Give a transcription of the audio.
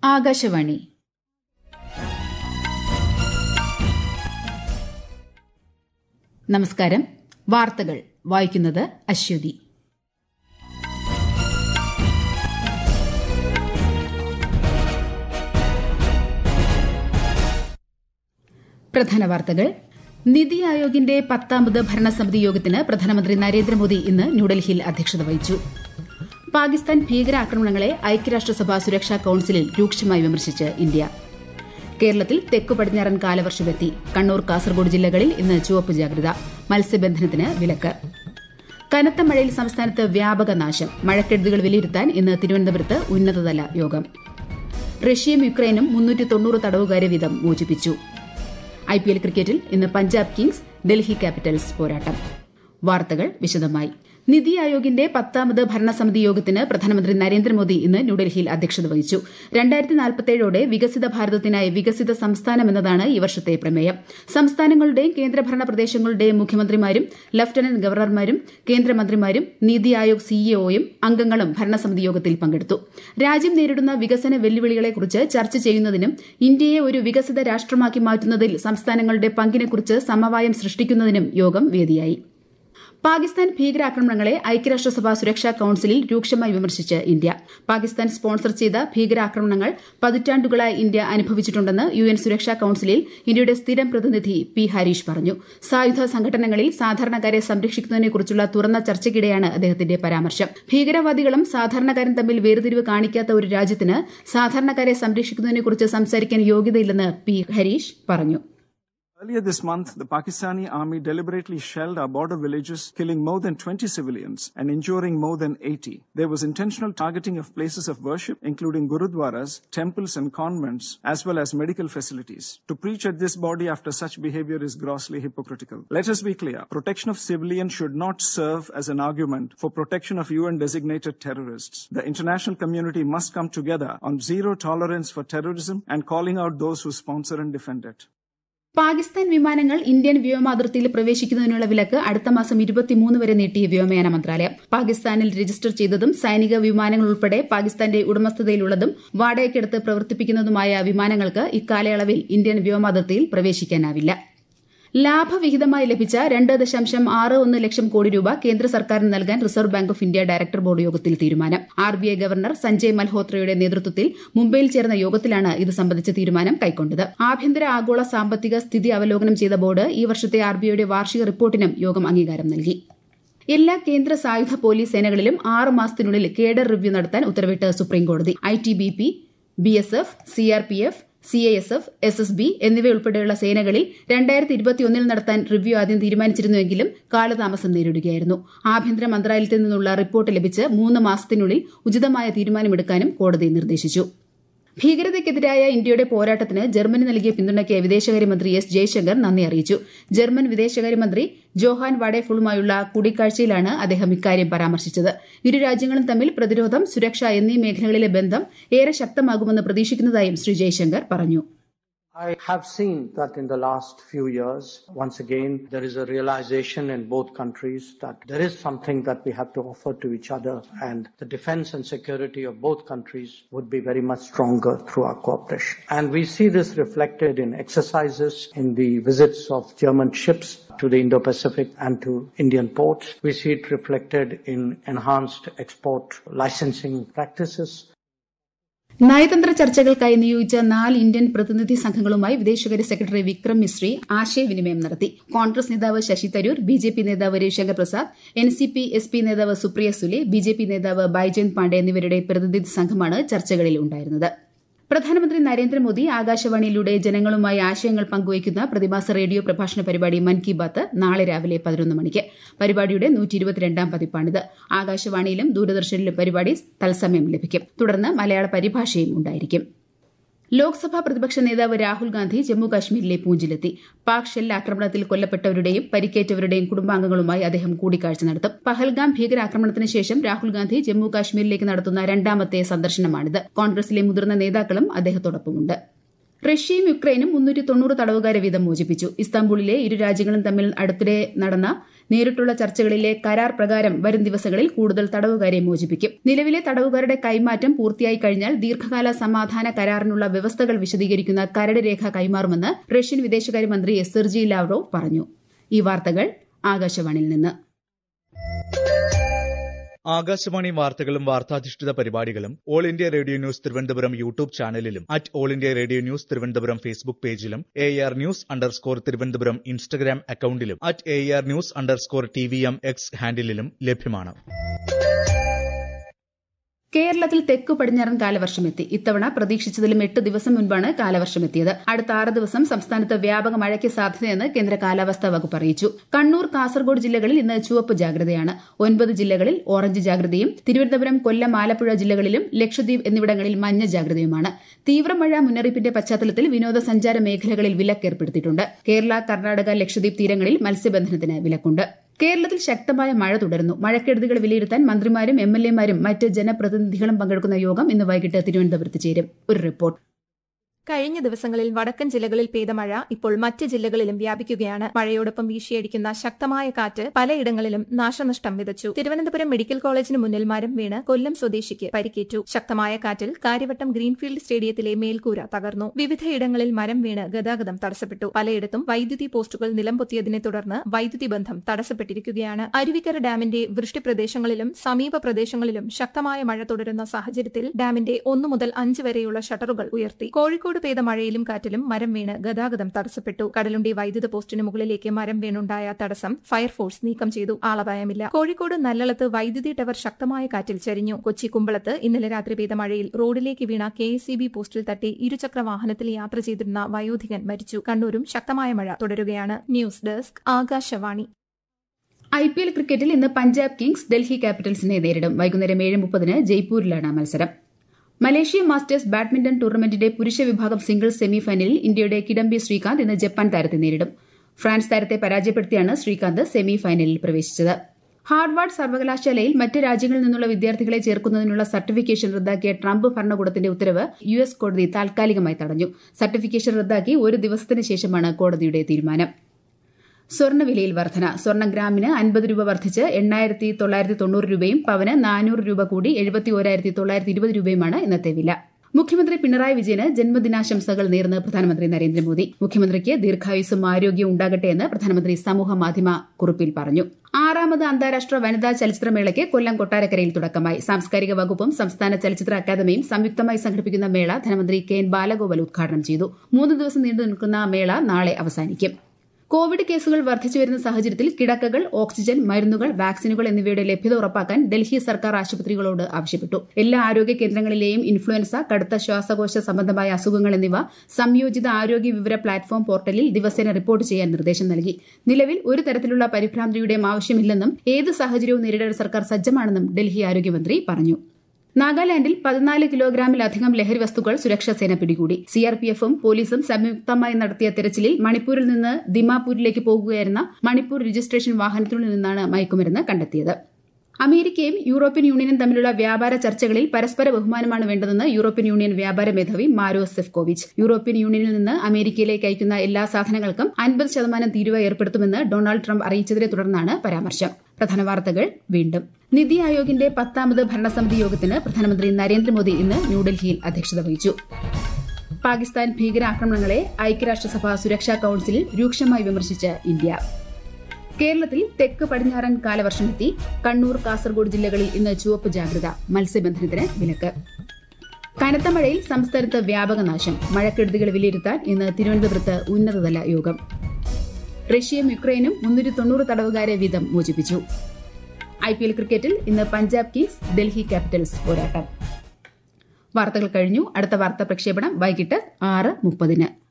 ആകാശവാണി നമസ്കാരം വാർത്തകൾ വായിക്കുന്നത് അശ്വതി പ്രധാന വാർത്തകൾ നിതി ആയോഗിന്റെ പത്താമത് ഭരണസമിതി യോഗത്തിന് പ്രധാനമന്ത്രി നരേന്ദ്രമോദി ഇന്ന് ന്യൂഡൽഹിയിൽ അധ്യക്ഷത വഹിച്ചു പാകിസ്ഥാൻ ഭീകരാക്രമണങ്ങളെ ഐക്യരാഷ്ട്രസഭ സുരക്ഷാ കൌൺസിലിൽ രൂക്ഷമായി വിമർശിച്ച് ഇന്ത്യ കേരളത്തിൽ തെക്കു പടിഞ്ഞാറൻ കാലവർഷമെത്തി കണ്ണൂർ കാസർഗോഡ് ജില്ലകളിൽ ഇന്ന് ചുവപ്പ് ജാഗ്രത മത്സ്യബന്ധനത്തിന് വിലക്ക് കനത്ത മഴയിൽ സംസ്ഥാനത്ത് വ്യാപക നാശം മഴക്കെടുതികൾ വിലയിരുത്താൻ ഇന്ന് തിരുവനന്തപുരത്ത് ഉന്നതതല യോഗം റഷ്യയും യുക്രൈനും മുന്നൂറ്റി തൊണ്ണൂറ് തടവുകാരെ വീതം മോചിപ്പിച്ചു ഐപിഎൽ ക്രിക്കറ്റിൽ ഇന്ന് പഞ്ചാബ് കിങ്സ് ഡൽഹി ക്യാപിറ്റൽസ് പോരാട്ടം വാർത്തകൾ വിശദമായി നിതി ആയോഗിന്റെ പത്താമത് ഭരണസമിതി യോഗത്തിന് പ്രധാനമന്ത്രി നരേന്ദ്രമോദി ഇന്ന് ന്യൂഡൽഹിയിൽ അധ്യക്ഷത വഹിച്ചു രണ്ടായിരത്തി നാൽപ്പത്തേഴോടെ വികസിത ഭാരതത്തിനായി വികസിത സംസ്ഥാനം എന്നതാണ് ഈ വർഷത്തെ പ്രമേയം സംസ്ഥാനങ്ങളുടെയും കേന്ദ്രഭരണ പ്രദേശങ്ങളുടെയും മുഖ്യമന്ത്രിമാരും ലഫ്റ്റനന്റ് ഗവർണർമാരും കേന്ദ്രമന്ത്രിമാരും നീതി ആയോഗ് സിഇഒയും അംഗങ്ങളും ഭരണസമിതി യോഗത്തിൽ പങ്കെടുത്തു രാജ്യം നേരിടുന്ന വികസന വെല്ലുവിളികളെക്കുറിച്ച് ചർച്ച ചെയ്യുന്നതിനും ഇന്ത്യയെ ഒരു വികസിത രാഷ്ട്രമാക്കി മാറ്റുന്നതിൽ സംസ്ഥാനങ്ങളുടെ പങ്കിനെക്കുറിച്ച് സമവായം സൃഷ്ടിക്കുന്നതിനും യോഗം വേദിയായി പാകിസ്ഥാൻ ഭീകരാക്രമണങ്ങളെ ഐക്യരാഷ്ട്രസഭ സുരക്ഷാ കൌൺസിലിൽ രൂക്ഷമായി വിമർശിച്ച് ഇന്ത്യ പാകിസ്ഥാൻ സ്പോൺസർ ചെയ്ത ഭീകരാക്രമണങ്ങൾ പതിറ്റാണ്ടുകളായി ഇന്ത്യ അനുഭവിച്ചിട്ടുണ്ടെന്ന് യു എൻ സുരക്ഷാ കൌൺസിലിൽ ഇന്ത്യയുടെ സ്ഥിരം പ്രതിനിധി പി ഹരീഷ് പറഞ്ഞു സായുധ സംഘടനകളിൽ സാധാരണക്കാരെ സംരക്ഷിക്കുന്നതിനെക്കുറിച്ചുള്ള തുറന്ന ചർച്ചയ്ക്കിടെയാണ് അദ്ദേഹത്തിന്റെ പരാമർശം ഭീകരവാദികളും സാധാരണക്കാരും തമ്മിൽ വേർതിരിവ് കാണിക്കാത്ത ഒരു രാജ്യത്തിന് സാധാരണക്കാരെ സംരക്ഷിക്കുന്നതിനെക്കുറിച്ച് സംസാരിക്കാൻ യോഗ്യതയില്ലെന്ന് പി ഹരീഷ് പറഞ്ഞു Earlier this month, the Pakistani army deliberately shelled our border villages, killing more than 20 civilians and injuring more than 80. There was intentional targeting of places of worship, including gurudwaras, temples and convents, as well as medical facilities. To preach at this body after such behavior is grossly hypocritical. Let us be clear. Protection of civilians should not serve as an argument for protection of UN designated terrorists. The international community must come together on zero tolerance for terrorism and calling out those who sponsor and defend it. Pakistan വിമാനങ്ങൾ Indian വ്യോമാതിർത്തിയിൽ പ്രവേശിക്കുന്നതിനുള്ള വിലക്ക് അടുത്ത മാസം ഇരുപത്തിമൂന്ന് വരെ നീട്ടി വ്യോമയാന മന്ത്രാലയം പാകിസ്ഥാനിൽ രജിസ്റ്റർ ചെയ്തതും സൈനിക വിമാനങ്ങൾ ഉൾപ്പെടെ പാകിസ്ഥാന്റെ ഉടമസ്ഥതയിലുള്ളതും വാടകയ്ക്കെടുത്ത് പ്രവർത്തിപ്പിക്കുന്നതുമായ വിമാനങ്ങൾക്ക് ഇക്കാലയളവിൽ ഇന്ത്യൻ വ്യോമാതിർത്തിയിൽ പ്രവേശിക്കാനാവില്ല ലാഭവിഹിതമായി ലഭിച്ച രണ്ട് ദശാംശം ആറ് ഒന്ന് ലക്ഷം കോടി രൂപ കേന്ദ്ര സർക്കാരിന് നൽകാൻ Reserve Bank of India director board യോഗത്തിൽ തീരുമാനം R B I governor Sanjay മൽഹോത്രയുടെ നേതൃത്വത്തിൽ മുംബൈയിൽ ചേർന്ന യോഗത്തിലാണ് ഇത് സംബന്ധിച്ച തീരുമാനം കൈക്കൊണ്ടത് ആഭ്യന്തര ആഗോള സാമ്പത്തിക സ്ഥിതി അവലോകനം ചെയ്ത ബോർഡ് ഈ വർഷത്തെ ആർ ബി ഐയുടെ വാർഷിക റിപ്പോർട്ടിനും യോഗം അംഗീകാരം നൽകി എല്ലാ കേന്ദ്ര സായുധ പോലീസ് സേനകളിലും ആറ് മാസത്തിനുള്ളിൽ കേഡർ റിവ്യൂ നടത്താൻ ഉത്തരവിട്ട് സുപ്രീംകോടതി I T B P B S F C R P F C I S F S S B എന്നിവയുൾപ്പെടെയുള്ള സേനകളിൽ രണ്ടായിരത്തി ഇരുപത്തിയൊന്നിൽ നടത്താൻ റിവ്യൂ ആദ്യം തീരുമാനിച്ചിരുന്നുവെങ്കിലും കാലതാമസം നേരിടുകയായിരുന്നു ആഭ്യന്തര മന്ത്രാലയത്തിൽ നിന്നുള്ള റിപ്പോർട്ട് ലഭിച്ച് മൂന്ന് മാസത്തിനുള്ളിൽ ഉചിതമായ തീരുമാനമെടുക്കാനും കോടതി നിർദ്ദേശിച്ചു ഭീകരതയ്ക്കെതിരായ ഇന്ത്യയുടെ പോരാട്ടത്തിന് ജർമ്മനി നൽകിയ പിന്തുണയ്ക്ക് വിദേശകാര്യമന്ത്രി എസ് ജയശങ്കർ നന്ദി അറിയിച്ചു ജർമ്മൻ വിദേശകാര്യമന്ത്രി ജോഹാൻ വാഡേഫുളുമായുള്ള കൂടിക്കാഴ്ചയിലാണ് അദ്ദേഹം ഇക്കാര്യം പരാമർശിച്ചത് ഇരു രാജ്യങ്ങളും തമ്മിൽ പ്രതിരോധം സുരക്ഷ എന്നീ മേഖലകളിലെ ബന്ധം ഏറെ ശക്തമാകുമെന്ന് പ്രതീക്ഷിക്കുന്നതായും ശ്രീ ജയശങ്കർ പറഞ്ഞു I have seen that in the last few years, once again, there is a realization in both countries that there is something that we have to offer to each other and the defense and security of both countries would be very much stronger through our cooperation. And we see this reflected in exercises, in the visits of German ships to the Indo-Pacific and to Indian ports. We see it reflected in enhanced export licensing practices, നയതന്ത്ര ചർച്ചകൾക്കായി നിയോഗിച്ച നാല് Indian പ്രതിനിധി സംഘങ്ങളുമായി വിദേശകാര്യ secretary Vikram Misri ആശയവിനിമയം നടത്തി Congress നേതാവ് Shashi Tharoor B J P നേതാവ് Ravishankar Prasad N C P S P നേതാവ് Supriya Sule B J P നേതാവ് ബൈജയന്ത് പാണ്ഡെ എന്നിവരുടെ പ്രതിനിധി സംഘമാണ് ചർച്ചകളിൽ ഉണ്ടായിരുന്നത് പ്രധാനമന്ത്രി നരേന്ദ്രമോദി ആകാശവാണിയിലൂടെ ജനങ്ങളുമായി ആശയങ്ങൾ പങ്കുവയ്ക്കുന്ന പ്രതിമാസ റേഡിയോ പ്രഭാഷണ പരിപാടി മൻ കി ബാത്ത് നാളെ രാവിലെ പതിനൊന്ന് മണിക്ക് പരിപാടിയുടെ നൂറ്റി ഇരുപത്തിരണ്ടാം പതിപ്പാണിത് ആകാശവാണിയിലും ദൂരദർശനിലും പരിപാടി തത്സമയം ലഭിക്കും തുടർന്ന് മലയാള പരിഭാഷയും ഉണ്ടായിരിക്കും ലോക്സഭാ പ്രതിപക്ഷ നേതാവ് രാഹുൽ ഗാന്ധി ജമ്മു കാശ്മീരിലെ പൂഞ്ചിലെത്തി പാക് ഷെൽ ആക്രമണത്തിൽ കൊല്ലപ്പെട്ടവരുടെയും പരിക്കേറ്റവരുടെയും കുടുംബാംഗങ്ങളുമായി അദ്ദേഹം കൂടിക്കാഴ്ച നടത്തും പഹൽഗാം ഭീകരാക്രമണത്തിന് ശേഷം രാഹുൽ ഗാന്ധി ജമ്മു കാശ്മീരിലേക്ക് നടത്തുന്ന രണ്ടാമത്തെ സന്ദർശനമാണിത് കോൺഗ്രസിലെ മുതിർന്ന നേതാക്കളും അദ്ദേഹത്തോടൊപ്പമുണ്ട് റഷ്യയും യുക്രൈനും മുന്നൂറ്റി തൊണ്ണൂറ് തടവുകാരെ വീതം മോചിപ്പിച്ചു ഇസ്താംബൂളിലെ ഇരു രാജ്യങ്ങളും തമ്മിൽ അടുത്തിടെ നടന്ന നേരിട്ടുള്ള ചർച്ചകളിലെ കരാർ പ്രകാരം വരും ദിവസങ്ങളിൽ കൂടുതൽ തടവുകാരെ മോചിപ്പിക്കും നിലവിലെ തടവുകാരുടെ കൈമാറ്റം പൂർത്തിയായി കഴിഞ്ഞാൽ ദീർഘകാല സമാധാന കരാറിനുള്ള വ്യവസ്ഥകൾ വിശദീകരിക്കുന്ന കരട് രേഖ കൈമാറുമെന്ന് റഷ്യൻ വിദേശകാര്യമന്ത്രി സെർജി ലാവ്റോവ് പറഞ്ഞു ഈ വാർത്തകൾ ആകാശവാണിയിൽ നിന്ന് ആകാശവാണി വാർത്തകളും വാർത്താധിഷ്ഠിത പരിപാടികളും All India Radio news Thiruvananthapuram YouTube ചാനലിലും at All India Radio news Thiruvananthapuram Facebook പേജിലും A R news underscore Thiruvananthapuram Instagram അക്കൌണ്ടിലും at A R news underscore T V M X ഹാൻഡിലും ലഭ്യമാണ് കേരളത്തിൽ തെക്കു പടിഞ്ഞാറൻ കാലവർഷം എത്തി ഇത്തവണ പ്രതീക്ഷിച്ചതിലും എട്ട് ദിവസം മുൻപാണ് കാലവർഷം എത്തിയത് അടുത്ത ആറ് ദിവസം സംസ്ഥാനത്ത് വ്യാപക മഴയ്ക്ക് സാധ്യതയെന്ന് കേന്ദ്ര കാലാവസ്ഥാ വകുപ്പ് അറിയിച്ചു കണ്ണൂർ കാസർഗോഡ് ജില്ലകളിൽ ഇന്ന് ചുവപ്പ് ജാഗ്രതയാണ് ഒൻപത് ജില്ലകളിൽ ഓറഞ്ച് ജാഗ്രതയും തിരുവനന്തപുരം കൊല്ലം ആലപ്പുഴ ജില്ലകളിലും ലക്ഷദ്വീപ് എന്നിവിടങ്ങളിൽ മഞ്ഞ ജാഗ്രതയുമാണ് തീവ്രമഴ മുന്നറിയിപ്പിന്റെ പശ്ചാത്തലത്തിൽ വിനോദസഞ്ചാര മേഖലകളിൽ വിലക്കേർപ്പെടുത്തിയിട്ടുണ്ട് കേരള കർണാടക ലക്ഷദ്വീപ് തീരങ്ങളിൽ മത്സ്യബന്ധനത്തിന് വിലക്കുണ്ട് കേരളത്തിൽ ശക്തമായ മഴ തുടരുന്നു മഴക്കെടുതികൾ വിലയിരുത്താൻ മന്ത്രിമാരും എം എൽ എമാരും മറ്റ് ജനപ്രതിനിധികളും പങ്കെടുക്കുന്ന യോഗം ഇന്ന് വൈകിട്ട് തിരുവനന്തപുരത്ത് ചേരും ഒരു റിപ്പോർട്ട് കഴിഞ്ഞ ദിവസങ്ങളിൽ വടക്കൻ ജില്ലകളിൽ പെയ്ത മഴ ഇപ്പോൾ മറ്റ് ജില്ലകളിലും വ്യാപിക്കുകയാണ് മഴയോടൊപ്പം വീശിയടിക്കുന്ന ശക്തമായ കാറ്റ് പലയിടങ്ങളിലും നാശനഷ്ടം വിതച്ചു തിരുവനന്തപുരം മെഡിക്കൽ കോളേജിന് മുന്നിൽ മരം വീണ് കൊല്ലം സ്വദേശിക്ക് പരിക്കേറ്റു ശക്തമായ കാറ്റിൽ കാര്യവട്ടം ഗ്രീൻഫീൽഡ് സ്റ്റേഡിയത്തിലെ മേൽക്കൂര തകർന്നു വിവിധയിടങ്ങളിൽ മരം വീണ് ഗതാഗതം തടസ്സപ്പെട്ടു പലയിടത്തും വൈദ്യുതി പോസ്റ്റുകൾ നിലംപൊത്തിയതിനെ തുടർന്ന് വൈദ്യുതി ബന്ധം തടസ്സപ്പെട്ടിരിക്കുകയാണ് അരുവിക്കര ഡാമിന്റെ വൃഷ്ടിപ്രദേശങ്ങളിലും സമീപ പ്രദേശങ്ങളിലും ശക്തമായ മഴ തുടരുന്ന സാഹചര്യത്തിൽ ഡാമിന്റെ ഒന്നു മുതൽ അഞ്ച് വരെയുള്ള ഷട്ടറുകൾ ഉയർത്തി കോഴിക്കോട് കോഴിക്കോട് പെയ്ത മഴയിലും കാറ്റിലും മരം വീണ് ഗതാഗതം തടസ്സപ്പെട്ടു കടലുണ്ടി വൈദ്യുത പോസ്റ്റിന് മുകളിലേക്ക് മരം വീണുണ്ടായ തടസ്സം ഫയർഫോഴ്സ് നീക്കം ചെയ്തു ആളപായമില്ല കോഴിക്കോട് നല്ലളത്ത് വൈദ്യുതി ടവർ ശക്തമായ കാറ്റിൽ ചരിഞ്ഞു കൊച്ചി കുമ്പളത്ത് ഇന്നലെ രാത്രി പെയ്ത മഴയിൽ റോഡിലേക്ക് വീണ കെ പോസ്റ്റിൽ തട്ടി ഇരുചക്ര വാഹനത്തിൽ യാത്ര ചെയ്തിരുന്ന വയോധികൻ മരിച്ചു കണ്ണൂരും ശക്തമായ മഴ തുടരുകയാണ് news desk Akashvani I P L ക്രിക്കറ്റിൽ ഇന്ന് പഞ്ചാബ് കിങ്സ് ഡൽഹി ക്യാപിറ്റൽസിനെ നേരിടും വൈകുന്നേരം ഏഴ് മുപ്പതിന് ജയ്പൂരിലാണ് മത്സരം മലേഷ്യ മാസ്റ്റേഴ്സ് ബാഡ്മിന്റൺ ടൂർണമെന്റിന്റെ പുരുഷ വിഭാഗം സിംഗിൾസ് സെമിഫൈനലിൽ ഇന്ത്യയുടെ കിഡംബി ശ്രീകാന്ത് ഇന്ന് ജപ്പാൻ താരത്തെ നേരിടും ഫ്രാൻസ് താരത്തെ പരാജയപ്പെടുത്തിയാണ് ശ്രീകാന്ത് സെമിഫൈനലിൽ പ്രവേശിച്ചത് ഹാർവാർഡ് സർവകലാശാലയിൽ മറ്റ് രാജ്യങ്ങളിൽ നിന്നുള്ള വിദ്യാർത്ഥികളെ ചേർക്കുന്നതിനുള്ള സർട്ടിഫിക്കേഷൻ റദ്ദാക്കിയ ട്രംപ് ഭരണകൂടത്തിന്റെ ഉത്തരവ് യു എസ് കോടതി താൽക്കാലികമായി തടഞ്ഞു സർട്ടിഫിക്കേഷൻ റദ്ദാക്കി ഒരു ദിവസത്തിന് ശേഷമാണ് കോടതിയുടെ തീരുമാനം സ്വർണ്ണവിലയിൽ വർധന സ്വർണ്ണം ഗ്രാമിന് അൻപത് രൂപ വർദ്ധിച്ച് എണ്ണായിരത്തി തൊള്ളായിരത്തി തൊണ്ണൂറ് രൂപയും പവന് നാനൂറ് രൂപ കൂടി എഴുപത്തി ഓരായിരത്തി തൊള്ളായിരത്തി ഇരുപത് രൂപയുമാണ് ഇന്നത്തെ വില മുഖ്യമന്ത്രി പിണറായി വിജയന് ജന്മദിനാശംസകൾ നേർന്ന് പ്രധാനമന്ത്രി നരേന്ദ്രമോദി മുഖ്യമന്ത്രിക്ക് ദീർഘായുസ്സും ആരോഗ്യവും ഉണ്ടാകട്ടെ എന്ന് പ്രധാനമന്ത്രി സമൂഹ മാധ്യമ കുറിപ്പിൽ പറഞ്ഞു ആറാമത് അന്താരാഷ്ട്ര വനിതാ ചലച്ചിത്രമേളയ്ക്ക് കൊല്ലം കൊട്ടാരക്കരയിൽ തുടക്കമായി സാംസ്കാരിക വകുപ്പും സംസ്ഥാന ചലച്ചിത്ര അക്കാദമിയും സംയുക്തമായി സംഘടിപ്പിക്കുന്ന മേള ധനമന്ത്രി കെ എൻ ബാലഗോപാൽ ഉദ്ഘാടനം ചെയ്തു മൂന്ന് ദിവസം നീണ്ടു നിൽക്കുന്ന മേള നാളെ അവസാനിക്കും കോവിഡ് കേസുകൾ വർദ്ധിച്ചുവരുന്ന സാഹചര്യത്തിൽ കിടക്കകൾ ഓക്സിജൻ മരുന്നുകൾ വാക്സിനുകൾ എന്നിവയുടെ ലഭ്യത ഉറപ്പാക്കാൻ ഡൽഹി സർക്കാർ ആശുപത്രികളോട് ആവശ്യപ്പെട്ടു എല്ലാ ആരോഗ്യ കേന്ദ്രങ്ങളിലെയും ഇൻഫ്ലുവൻസ കടുത്ത ശ്വാസകോശ സംബന്ധമായ അസുഖങ്ങൾ എന്നിവ സംയോജിത ആരോഗ്യ വിവര പ്ലാറ്റ്ഫോം പോർട്ടലിൽ ദിവസേന റിപ്പോർട്ട് ചെയ്യാൻ നിർദ്ദേശം നൽകി നിലവിൽ ഒരു തരത്തിലുള്ള പരിഭ്രാന്തിയുടെയും ആവശ്യമില്ലെന്നും ഏത് സാഹചര്യവും നേരിടാൻ സർക്കാർ സജ്ജമാണെന്നും ഡൽഹി ആരോഗ്യമന്ത്രി പറഞ്ഞു നാഗാലാൻഡിൽ പതിനാല് കിലോഗ്രാമിലധികം ലഹരി വസ്തുക്കൾ സുരക്ഷാസേന പിടികൂടി സിആർപിഎഫും പോലീസും സംയുക്തമായി നടത്തിയ തെരച്ചിലിൽ മണിപ്പൂരിൽ നിന്ന് ദിമാപൂരിലേക്ക് പോകുകയായിരുന്ന മണിപ്പൂർ രജിസ്ട്രേഷൻ വാഹനത്തിൽ നിന്നാണ് മയക്കുമരുന്ന് കണ്ടെത്തിയത് അമേരിക്കയും യൂറോപ്യൻ യൂണിയനും തമ്മിലുള്ള വ്യാപാര ചർച്ചകളിൽ പരസ്പര ബഹുമാനമാണ് വേണ്ടതെന്ന് യൂറോപ്യൻ യൂണിയൻ വ്യാപാര മേധാവി മാരോ സെഫ്കോവിച്ച് യൂറോപ്യൻ യൂണിയനിൽ നിന്ന് അമേരിക്കയിലേക്ക് അയക്കുന്ന എല്ലാ സാധനങ്ങൾക്കും അൻപത് ശതമാനം തീരുവ ഏർപ്പെടുത്തുമെന്ന് ഡൊണാൾഡ് ട്രംപ് അറിയിച്ചതിനെ തുടർന്നാണ് പരാമർശം പ്രധാന വാർത്തകൾ വീണ്ടും നിതി ആയോഗിന്റെ പത്താമത് ഭരണസമിതി യോഗത്തിന് പ്രധാനമന്ത്രി നരേന്ദ്രമോദി ഇന്ന് ന്യൂഡൽഹിയിൽ അധ്യക്ഷത വഹിച്ചു പാകിസ്ഥാൻ ഭീകരാക്രമണങ്ങളെ ഐക്യരാഷ്ട്രസഭ സുരക്ഷാ കൌൺസിലിൽ രൂക്ഷമായി വിമർശിച്ച് ഇന്ത്യ കേരളത്തിൽ തെക്ക് പടിഞ്ഞാറൻ കാലവർഷമെത്തി കണ്ണൂർ കാസർഗോഡ് ജില്ലകളിൽ ഇന്ന് ചുവപ്പ് ജാഗ്രത മത്സ്യബന്ധനത്തിന് വിലക്ക് കനത്ത മഴയിൽ സംസ്ഥാനത്ത് വ്യാപക നാശം മഴക്കെടുതികൾ വിലയിരുത്താൻ ഇന്ന് തിരുവനന്തപുരത്ത് ഉന്നതതല യോഗം റഷ്യയും യുക്രൈനും മുന്നൂറ്റി തൊണ്ണൂറ് തടവുകാരെ വീതം മോചിപ്പിച്ചു ഐ പി എൽ ക്രിക്കറ്റിൽ ഇന്ന് പഞ്ചാബ് കിങ്സ് ഡൽഹി ക്യാപിറ്റൽസ് പോരാട്ടം വാർത്തകൾ കഴിഞ്ഞു അടുത്ത വാർത്താ പ്രക്ഷേപണം വൈകിട്ട് ആറ് മുപ്പതിന്